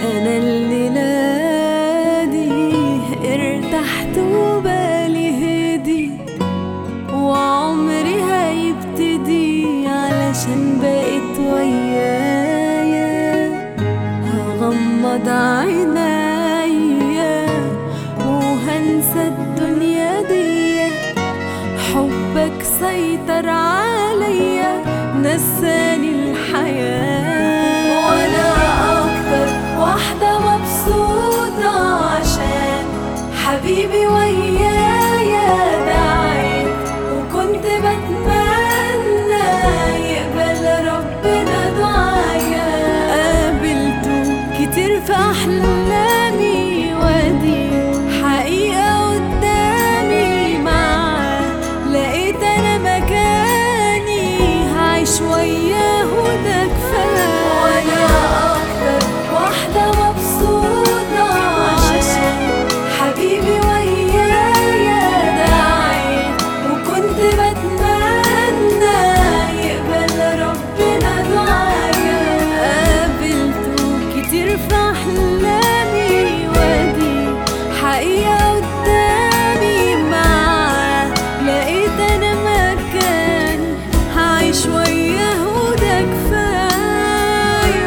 أنا الليلة دي ارتحت وبالي هدي وعمري هيبتدي علشان بقيت ويايا هغمض عينيا وهنسى الدنيا دي حبك سيطر عليا نساني الحياة وانا اكتر واحدة مبسوطة عشان حبيبي ويايا دعيت وكنت بتمنى يقبل ربنا دعايا قابلته كتير في احلامي ودي حقيقة قدامي معاه لقيت انا مكاني هعيش وياه وده كفاية وانا اكتر واحدة مبسوطة عشان حبيبي ويايا دعيت وكنت بتمنى يقبل ربنا دعايا قابلته كتير في احلامي ودي حقيقة قدامي معاه لقيت انا مكاني هعيش وياه وده كفاية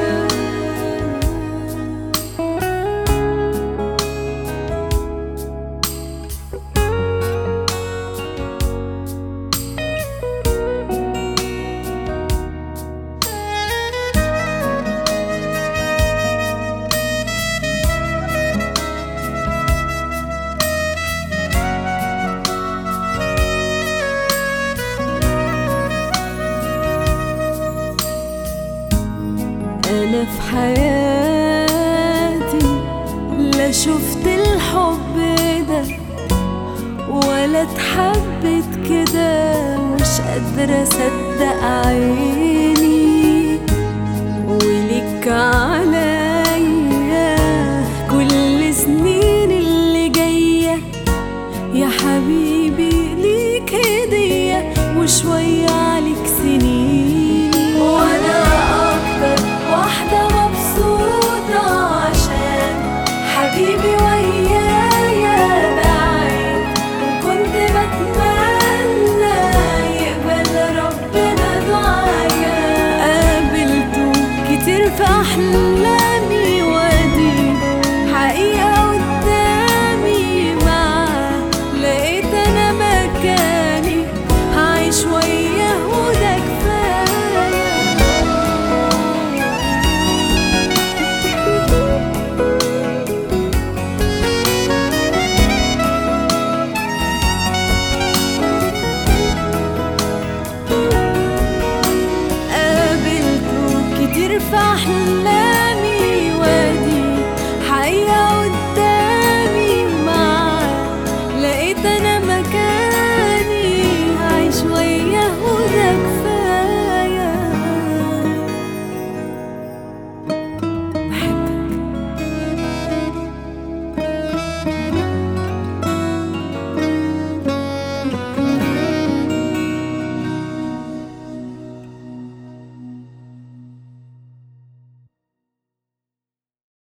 أنا في حياتي لا شفت الحب ده ولا اتحبت كده مش قادرة أصدق عيني وليك عليا كل سنين اللي جاية يا حبيبي ليك هدية وشوية عليك سنين وانا اكتر واحدة مبسوطة عشان حبيبي ويايا بعيد وكنت بتمنى يقبل ربنا دعايا قابلته كتير في احلامي ودي حقيقة قدامي معاه لقيت انا مكاني هعيش وياه وده كفاية قابلته كتير في أحلامي